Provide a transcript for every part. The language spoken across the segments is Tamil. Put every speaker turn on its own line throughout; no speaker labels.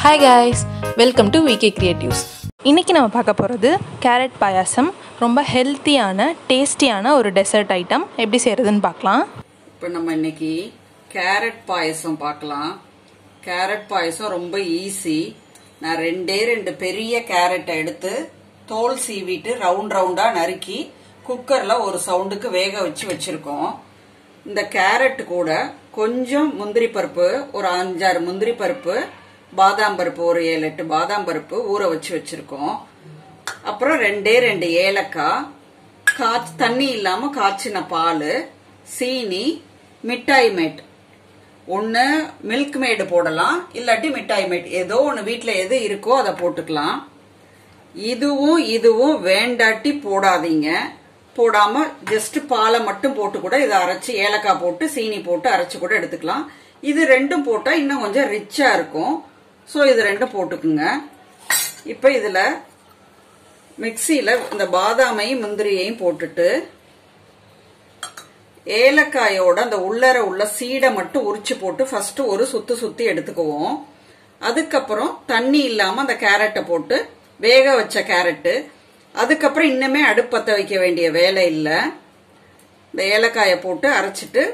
hi guys welcome to VK creatives
இன்றைக்கி நம்ம பார்க்க போகிறது கேரட் பாயாசம் ரொம்ப ஹெல்த்தியான டேஸ்டியான ஒரு டெசர்ட் ஐட்டம் எப்படி செய்கிறதுன்னு பார்க்கலாம்
இப்போ நம்ம இன்னைக்கு கேரட் பாயசம் பார்க்கலாம் கேரட் பாயசம் ரொம்ப ஈஸி நான் ரெண்டே ரெண்டு பெரிய கேரட்டை எடுத்து தோல் சீவிட்டு ரவுண்ட் ரவுண்டா நறுக்கி குக்கர்ல ஒரு சவுண்டுக்கு வேக வச்சு வச்சிருக்கோம் இந்த கேரட் கூட கொஞ்சம் முந்திரி பருப்பு ஒரு அஞ்சாறு முந்திரி பருப்பு பாதாம் பருப்பு ஒரு ஏழு எட்டு பாதாம் பருப்பு ஊற வச்சு வச்சிருக்கோம் அப்புறம் ரெண்டே ரெண்டு ஏலக்காய் காய்ச்சி தண்ணி இல்லாம காய்ச்சின பால் சீனி மிட்டாய் மேட் ஒன்று மில்க் மேடு போடலாம் இல்லாட்டி மிட்டாய் மேட் ஏதோ ஒன்று வீட்டில் எது இருக்கோ அதை போட்டுக்கலாம் இதுவும் இதுவும் வேண்டாட்டி போடாதீங்க போடாம ஜஸ்ட் பாலை மட்டும் போட்டு கூட இதை அரைச்சு ஏலக்காய் போட்டு சீனி போட்டு அரைச்சு கூட எடுத்துக்கலாம் இது ரெண்டும் போட்டா இன்னும் கொஞ்சம் ரிச்சா இருக்கும் ஸோ இது ரெண்டும் போட்டுக்குங்க இப்போ இதுல மிக்சியில இந்த பாதாமையும் முந்திரியையும் போட்டுட்டு ஏலக்காயோட அந்த உள்ளர உள்ள சீடை மட்டும் உரிச்சு போட்டு ஃபர்ஸ்ட் ஒரு சுத்து சுத்தி எடுத்துக்குவோம் அதுக்கப்புறம் தண்ணி இல்லாம அந்த கேரட்டை போட்டு வேக வச்ச கேரட்டு அதுக்கப்புறம் இன்னுமே அடுப்பத்த வைக்க வேண்டிய வேலை இல்லை இந்த ஏலக்காயை போட்டு அரைச்சிட்டு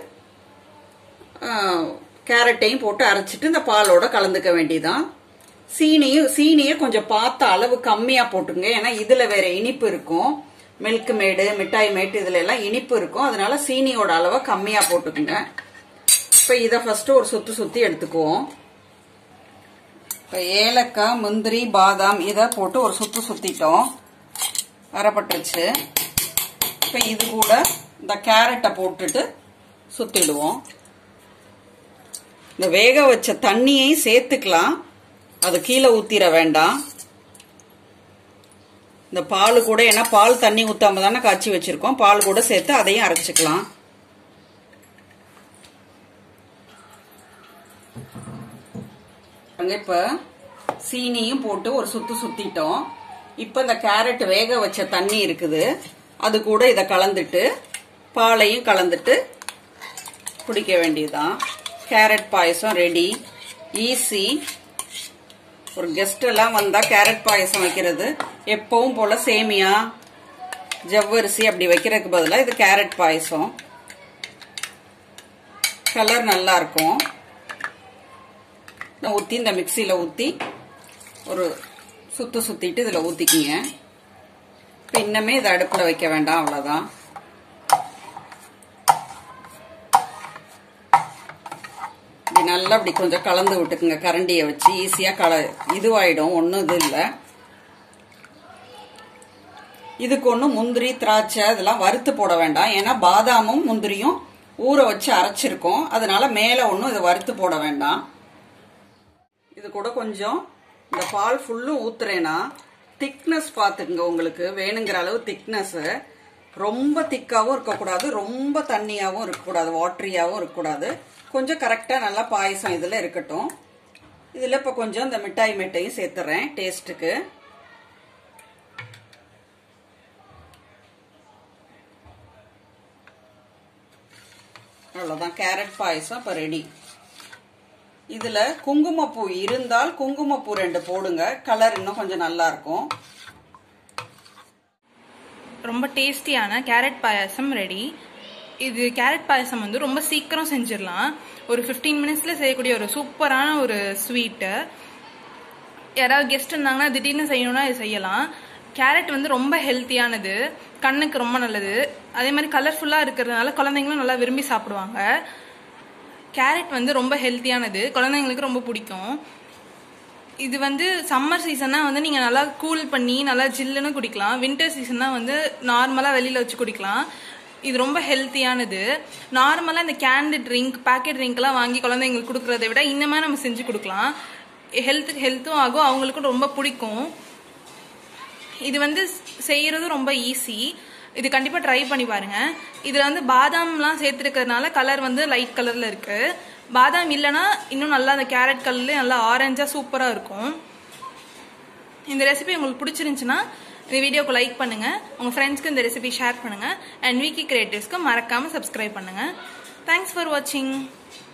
கேரட்டையும் போட்டு அரைச்சிட்டு இந்த பாலோட கலந்துக்க வேண்டியதான் சீனியும் சீனியை கொஞ்சம் பார்த்த அளவு கம்மியா போட்டுங்க ஏன்னா இதுல வேற இனிப்பு இருக்கும் மில்க் மேடு மிட்டாய் மேட்டு இதுல எல்லாம் இனிப்பு இருக்கும் அதனால சீனியோட அளவை கம்மியா போட்டுக்குங்க இப்ப இத ஃபர்ஸ்ட் ஒரு சுத்து சுத்தி எடுத்துக்குவோம் இப்ப ஏலக்காய் முந்திரி பாதாம் இதை போட்டு ஒரு சுத்து சுத்திட்டோம் வரப்பட்டுருச்சு இப்ப இது கூட இந்த கேரட்டை போட்டுட்டு சுத்திடுவோம் இந்த வேக வச்ச தண்ணியையும் சேர்த்துக்கலாம் அது கீழே ஊத்திர வேண்டாம் இந்த பால் கூட ஏன்னா பால் தண்ணி ஊத்தாம தானே காய்ச்சி வச்சிருக்கோம் பால் கூட சேர்த்து அதையும் அரைச்சிக்கலாம் இப்ப சீனியும் போட்டு ஒரு சுத்து சுத்திட்டோம் இப்ப இந்த கேரட் வேக வச்ச தண்ணி இருக்குது அது கூட இதை கலந்துட்டு பாலையும் கலந்துட்டு குடிக்க வேண்டியதுதான் கேரட் பாயசம் ரெடி ஈஸி ஒரு கெஸ்ட் எல்லாம் வந்தா கேரட் பாயசம் வைக்கிறது எப்பவும் போல சேமியா ஜவ்வரிசி அப்படி வைக்கிறதுக்கு பதிலாக இது கேரட் பாயசம் கலர் நல்லா இருக்கும் ஊற்றி இந்த மிக்சியில் ஊற்றி ஒரு சுத்து சுத்திட்டு இதில் ஊற்றிக்கிங்க இப்போ இன்னமே இதை அடுப்பில் வைக்க வேண்டாம் அவ்வளோதான் இப்படி நல்லா அப்படி கொஞ்சம் கலந்து விட்டுக்குங்க கரண்டியை வச்சு ஈஸியாக கல இதுவாயிடும் ஒன்றும் இது இல்லை இதுக்கு ஒன்றும் முந்திரி திராட்சை இதெல்லாம் வறுத்து போட வேண்டாம் ஏன்னா பாதாமும் முந்திரியும் ஊற வச்சு அரைச்சிருக்கோம் அதனால மேலே ஒன்றும் இதை வறுத்து போட வேண்டாம் இது கூட கொஞ்சம் இந்த பால் ஃபுல்லும் ஊத்துறேன்னா திக்னஸ் பார்த்துக்குங்க உங்களுக்கு வேணுங்கிற அளவு திக்னஸ் ரொம்ப திக்காவும் இருக்கக்கூடாது ரொம்ப தண்ணியாவும் இருக்கக்கூடாது வாட்டரியாவும் இருக்கக்கூடாது கொஞ்சம் கரெக்டாக நல்லா பாயசம் இதில் இருக்கட்டும் இதில் இப்போ கொஞ்சம் இந்த மிட்டாய் மிட்டையும் சேர்த்துறேன் டேஸ்ட்டுக்கு அவ்வளோதான் கேரட் பாயசம் இப்போ ரெடி இதில் குங்குமப்பூ இருந்தால் குங்குமப்பூ ரெண்டு போடுங்க கலர் இன்னும் கொஞ்சம் நல்லா இருக்கும்
ரொம்ப டேஸ்டியான கேரட் பாயாசம் ரெடி இது கேரட் பாயாசம் வந்து ரொம்ப சீக்கிரம் செஞ்சிடலாம் ஒரு ஃபிஃப்டீன் மினிட்ஸில் செய்யக்கூடிய ஒரு சூப்பரான ஒரு ஸ்வீட்டு யாராவது கெஸ்ட் இருந்தாங்கன்னா திடீர்னு செய்யணும்னா இது செய்யலாம் கேரட் வந்து ரொம்ப ஹெல்த்தியானது கண்ணுக்கு ரொம்ப நல்லது அதே மாதிரி கலர்ஃபுல்லாக இருக்கிறதுனால குழந்தைங்களும் நல்லா விரும்பி சாப்பிடுவாங்க கேரட் வந்து ரொம்ப ஹெல்த்தியானது குழந்தைங்களுக்கு ரொம்ப பிடிக்கும் இது வந்து சம்மர் சீசன்னா வந்து நீங்கள் நல்லா கூல் பண்ணி நல்லா ஜில்லுன்னு குடிக்கலாம் வின்டர் சீசன்னா வந்து நார்மலாக வெளியில் வச்சு குடிக்கலாம் இது ரொம்ப ஹெல்த்தியானது நார்மலாக இந்த கேண்டு ட்ரிங்க் பேக்கெட் ட்ரிங்க்லாம் வாங்கி குழந்தைங்களுக்கு கொடுக்குறத விட இந்த மாதிரி நம்ம செஞ்சு கொடுக்கலாம் ஹெல்த்துக்கு ஹெல்த்தும் ஆகும் அவங்களுக்கும் ரொம்ப பிடிக்கும் இது வந்து செய்யறது ரொம்ப ஈஸி இது கண்டிப்பாக ட்ரை பண்ணி பாருங்க இதில் வந்து பாதாம்லாம் சேர்த்துருக்கிறதுனால கலர் வந்து லைட் கலரில் இருக்கு பாதாம் இல்லைன்னா இன்னும் நல்லா அந்த கேரட் கலர்லேயே நல்லா ஆரஞ்சாக சூப்பராக இருக்கும் இந்த ரெசிபி உங்களுக்கு பிடிச்சிருந்துச்சுன்னா இந்த வீடியோக்கு லைக் பண்ணுங்க உங்கள் ஃப்ரெண்ட்ஸ்க்கு இந்த ரெசிபி ஷேர் பண்ணுங்க அண்ட் வீக்கி கிரியேட்டிவ்ஸ்க்கு மறக்காமல் சப்ஸ்கிரைப் பண்ணுங்க தேங்க்ஸ் ஃபார் வாட்சிங்